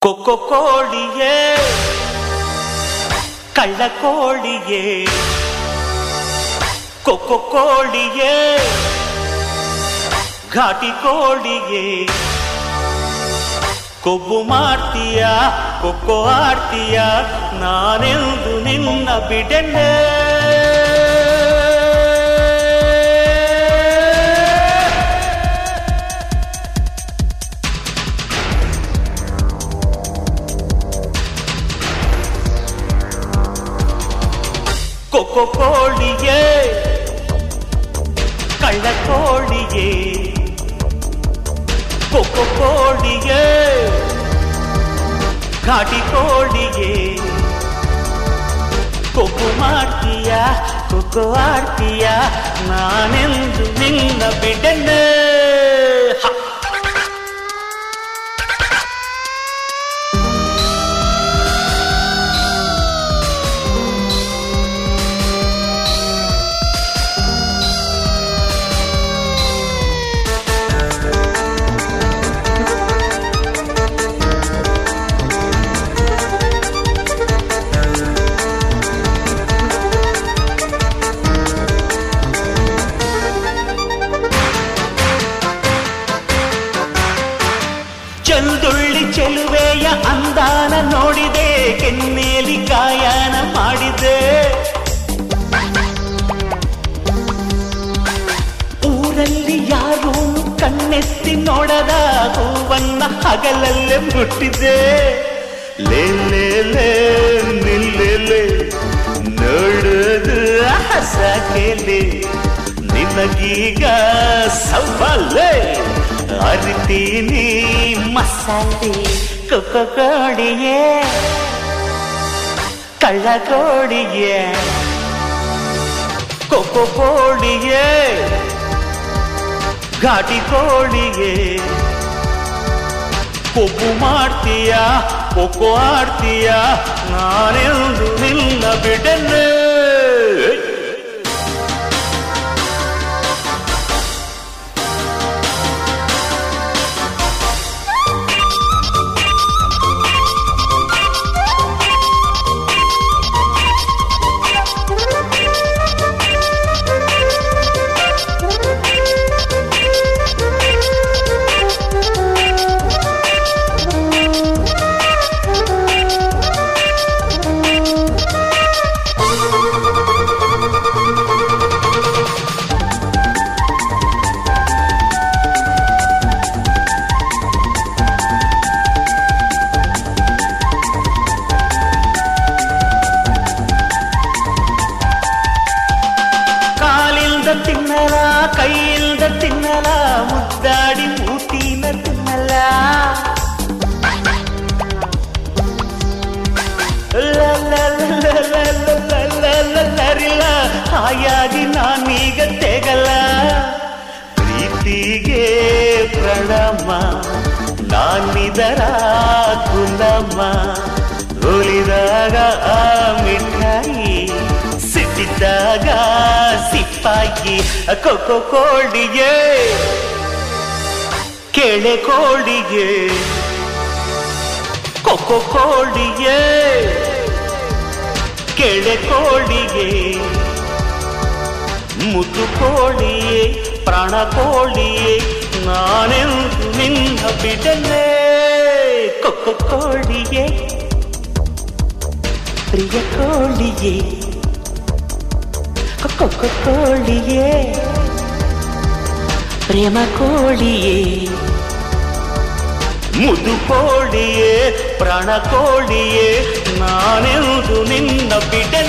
ಕೊಕ್ಕೊ ಕೋಳಿಯೇ ಕಳ್ಳ ಕೋಳಿಯೇ ಕೊಕ್ಕೊ ಕೋಳಿಯೇ ಘಾಟಿ ಕೋಳಿಯೇ ಕೊಬ್ಬು ಮಾಡ್ತೀಯ ಕೊಕ್ಕೊ ಆಡ್ತೀಯ ನಾನೆಂದು ನಿನ್ನ ಬಿಡೆನೆ ಕೊಕ್ಕೊ ಕೋಳಿಯೇ ಕಳ್ಳ ಕೋಳಿಯೇ ಕೊಕ್ಕೊ ಕೋಳಿಯೇ ಘಾಟಿ ಕೋಳಿಯೇ ಕೊಬ್ಬು ಮಾಡ್ತೀಯ ಕೊಕ್ಕೊ ಆಡ್ತೀಯ ನಾನೆಂದು ನಿನ್ನ ಬಿಡನೆ ಹ ಚಂದುಳ್ಳಿ ಚೆಲುವೆಯ ಅಂದಾನ ನೋಡಿದೆ ಕೆನ್ನೇಲಿ ಗಾಯನ ಮಾಡಿದೆ ಊರಲ್ಲಿ ಯಾರೂ ಕಣ್ಣೆತ್ತಿ ನೋಡದ ಹೂವನ್ನ ಹಗಲಲ್ಲೇ ಮುಟ್ಟಿದೆ ಲೇ ಲೇ ಲೇ ನಿಲ್ಲೆ ನೋಡೋದು ಹಸಕೆಲೆ ನಿನಗೀಗ ಸವಾಲೆ ಅರಿತೀನಿ ಮಸಾಲೆ ಕೊಕ್ಕ ಕೋಳಿಯೇ ಕಳ್ಳ ಕೋಳಿಯೇ ಕೊಕ್ಕೊ ಕೋಳಿಯೇ ಘಾಟಿ ಕೋಳಿಯೇ ಕೊಬ್ಬು ಮಾಡ್ತೀಯ ಕೊಕ್ಕೊ ಆಡ್ತೀಯ ನಾನೆಂದು ನಿನ್ನ ಬಿಡನೆ ಕಾಲಿಲ್ದ ತಿನ್ನಲ ಕೈಯಿಲ್ದ ತಿನ್ನಲ ಮುದ್ದಾಡಿ ಮೂತಿನ ತಿನ್ನಲ ಲ ಲ ಲ ಲ ಲ ಲ ಲ ಲ ಲರಿಲ್ಲ ಹಾಯಾಗಿ ನಾನೀಗ ತೆಗಲ ಪ್ರೀತಿಗೆ ಪ್ರಣಮ ನಾನಿದರ ಕುಲಮ ಒಲಿದಾಗ ಆ ಮಿಠಾಯಿ ಸಿಟ್ಟಿದ್ದಾಗ ಸಿಪ್ಪಾಗಿ ಕೊಕ್ಕೊ ಕೋಳಿಗೆ ಕೆಳೆ ಕೋಳಿಗೆ ಕೊಕ್ಕೊ ಕೋಳಿಗೆ ಕೆಳೆ ಕೋಳಿಗೆ ಮುದ್ದು ಕೋಳಿಯೇ ಪ್ರಾಣ ಕೋಳಿಯೇ ನಾನೆಂದು ನಿನ್ನ ಬಿಡನೆ ಕೊಕ್ಕೊ ಕೋಳಿಯೇ ಪ್ರಿಯ ಕೋಳಿಯೇ ಕೊಕ್ಕೊ ಕೋಳಿಯೇ ಪ್ರೇಮ ಕೋಳಿಯೇ ಮುದು ಕೋಳಿಯೇ ಪ್ರಾಣ ಕೋಳಿಯೇ ನಾನೆಂದು ನಿನ್ನ ಬಿಡ